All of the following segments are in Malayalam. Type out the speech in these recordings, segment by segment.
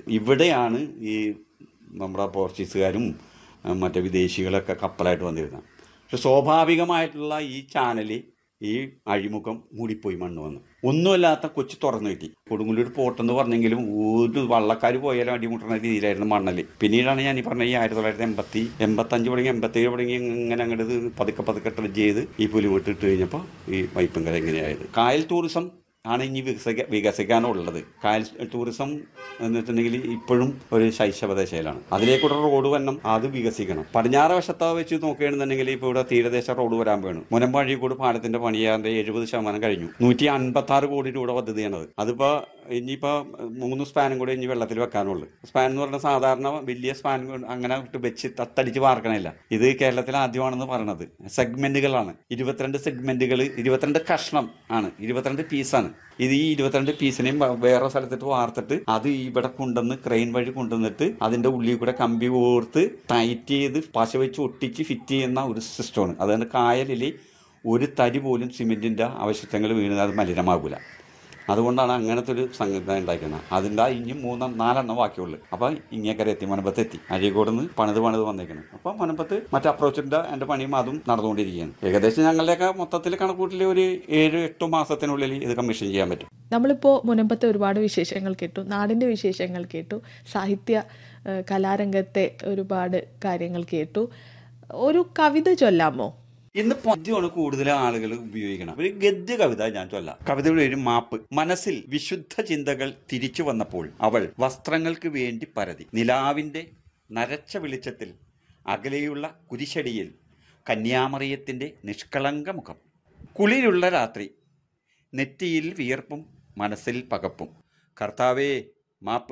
ഇവിടെയാണ് ഈ നമ്മുടെ പോർച്ചുഗീസുകാരും ആ, മറ്റേ വിദേശികളൊക്കെ കപ്പലായിട്ട് വന്നിരുന്നത് പക്ഷെ സ്വാഭാവികമായിട്ടുള്ള ഈ ചാനല് ഈ അഴിമുഖം മൂടിപ്പോയി മണ്ണ് വന്ന് ഒന്നുമല്ലാത്ത കൊച്ചു തുറന്നു കിട്ടി കൊടുങ്ങല്ലൂർ പോട്ടെന്ന് പറഞ്ഞെങ്കിലും ഒരു വള്ളക്കാർ പോയാലും അടിമുട്ടുന്ന രീതിയിലായിരുന്നു മണ്ണല് പിന്നീടാണ് ഞാൻ ഈ പറഞ്ഞ ഈ ആയിരത്തി തൊള്ളായിരത്തി എൺപത്തി എൺപത്തഞ്ച് തുടങ്ങി എൺപത്തേഴ് തുടങ്ങി ഇങ്ങനെ അങ്ങോട്ട് ഇത് പതുക്കെ പതുക്കെ ട്രെഡ് ചെയ്ത് ഈ പുലിമുട്ട് ഇട്ട് കഴിഞ്ഞപ്പോൾ ഈ വൈപ്പങ്കര എങ്ങനെയായത് കായൽ ടൂറിസം ആണ് ഇനി വികസിക്ക വികസിക്കാനുള്ളത് കായൽ ടൂറിസം എന്ന് വെച്ചിട്ടുണ്ടെങ്കിൽ ഇപ്പോഴും ഒരു ശൈശവദശയിലാണ് അതിലേക്കൂടെ റോഡ് വരണം അത് വികസിക്കണം പടിഞ്ഞാറ് വശത്ത് വെച്ച് നോക്കുകയാണെന്നുണ്ടെങ്കിൽ ഇപ്പോൾ ഇവിടെ തീരദേശ റോഡ് വരാൻ വേണം മുനമ്പഴി കൂടി പാലത്തിന്റെ പണിയാണ്ട് എഴുപത് ശതമാനം കഴിഞ്ഞു നൂറ്റി അൻപത്തി ആറ് കോടി രൂപ പദ്ധതിയാണത് അതിപ്പോ ഇനിയിപ്പോ മൂന്ന് സ്പാനും കൂടി ഇനി വെള്ളത്തിൽ വെക്കാനുള്ളൂ സ്പാൻ എന്ന് പറഞ്ഞാൽ സാധാരണ വലിയ സ്പാൻ കൊണ്ട് അങ്ങനെ ഇട്ട് വെച്ച് തത്തടിച്ച് വാർക്കണില്ല ഇത് കേരളത്തിൽ ആദ്യമാണെന്ന് പറയണത് സെഗ്മെന്റുകളാണ് ഇരുപത്തിരണ്ട് സെഗ്മെന്റുകൾ ഇരുപത്തിരണ്ട് കഷ്ണം ആണ് ഇരുപത്തിരണ്ട് പീസാണ് ഇത് ഈ ഇരുപത്തിരണ്ട് പീസിനെയും വ- വേറെ സ്ഥലത്തിട്ട് വാർത്തിട്ട് അത് ഇവിടെ കൊണ്ടുവന്ന് ക്രെയിൻ വഴി കൊണ്ടുവന്നിട്ട് അതിന്റെ ഉള്ളിൽ കൂടെ കമ്പി ഓർത്ത് ടൈറ്റ് ചെയ്ത് പശ വെച്ച് ഒട്ടിച്ച് ഫിറ്റ് ചെയ്യുന്ന ഒരു സിസ്റ്റമാണ് അതുകൊണ്ട് കായലിൽ ഒരു തരി പോലും സിമെന്റിന്റെ ആവശ്യങ്ങൾ വീണത് അത് മലിനമാകൂല അതുകൊണ്ടാണ് അങ്ങനത്തെ ഒരു സംവിധാനം ഉണ്ടാക്കുന്നത് അതിൻ്റെ ഇനി മൂന്ന് നാലെണ്ണം ബാക്കിയുള്ളു അപ്പോൾ ഇങ്ങേക്കര എത്തി മനമ്പത്ത് എത്തി അഴീക്കോട് നിന്ന് പണിത് പണിത് വന്നേക്കണം അപ്പോൾ മനമ്പത്ത് മറ്റേ അപ്രോച്ചിൻ്റെ എൻ്റെ പണിയും അതും നടന്നുകൊണ്ടിരിക്കുകയാണ് ഏകദേശം ഞങ്ങളുടെയൊക്കെ മൊത്തത്തിൽ കണക്കൂട്ടിൽ ഒരു ഏഴ് എട്ട് മാസത്തിനുള്ളിൽ ഇത് കമ്മീഷൻ ചെയ്യാൻ പറ്റും നമ്മളിപ്പോൾ മുനമ്പത്തെ ഒരുപാട് വിശേഷങ്ങൾ കേട്ടു നാടിൻ്റെ വിശേഷങ്ങൾ കേട്ടു സാഹിത്യ ഏഹ്, കലാരംഗത്തെ ഒരുപാട് കാര്യങ്ങൾ കേട്ടു ഒരു കവിത ചൊല്ലാമോ ഇന്ന് പദ്യമാണ് കൂടുതൽ ആളുകൾ ഉപയോഗിക്കണം ഒരു ഗദ്യ കവിത ഞാൻ ചൊല്ലാം കവിതയുടെ ഒരു മാപ്പ് മനസ്സിൽ വിശുദ്ധ ചിന്തകൾ തിരിച്ചു വന്നപ്പോൾ അവൾ വസ്ത്രങ്ങൾക്ക് വേണ്ടി പരതി നിലാവിന്റെ നരച്ച വെളിച്ചത്തിൽ അകലെയുള്ള കുരിശടിയിൽ കന്യാമറിയത്തിന്റെ നിഷ്കളങ്ക മുഖം കുളിരുള്ള രാത്രി നെറ്റിയിൽ വിയർപ്പും മനസ്സിൽ പകപ്പും കർത്താവേ മാപ്പ്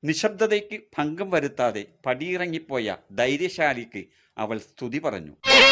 നിശബ്ദതയ്ക്ക് ഭംഗം വരുത്താതെ പടിയിറങ്ങിപ്പോയ ധൈര്യശാലിക്ക് അവൾ സ്തുതി പറഞ്ഞു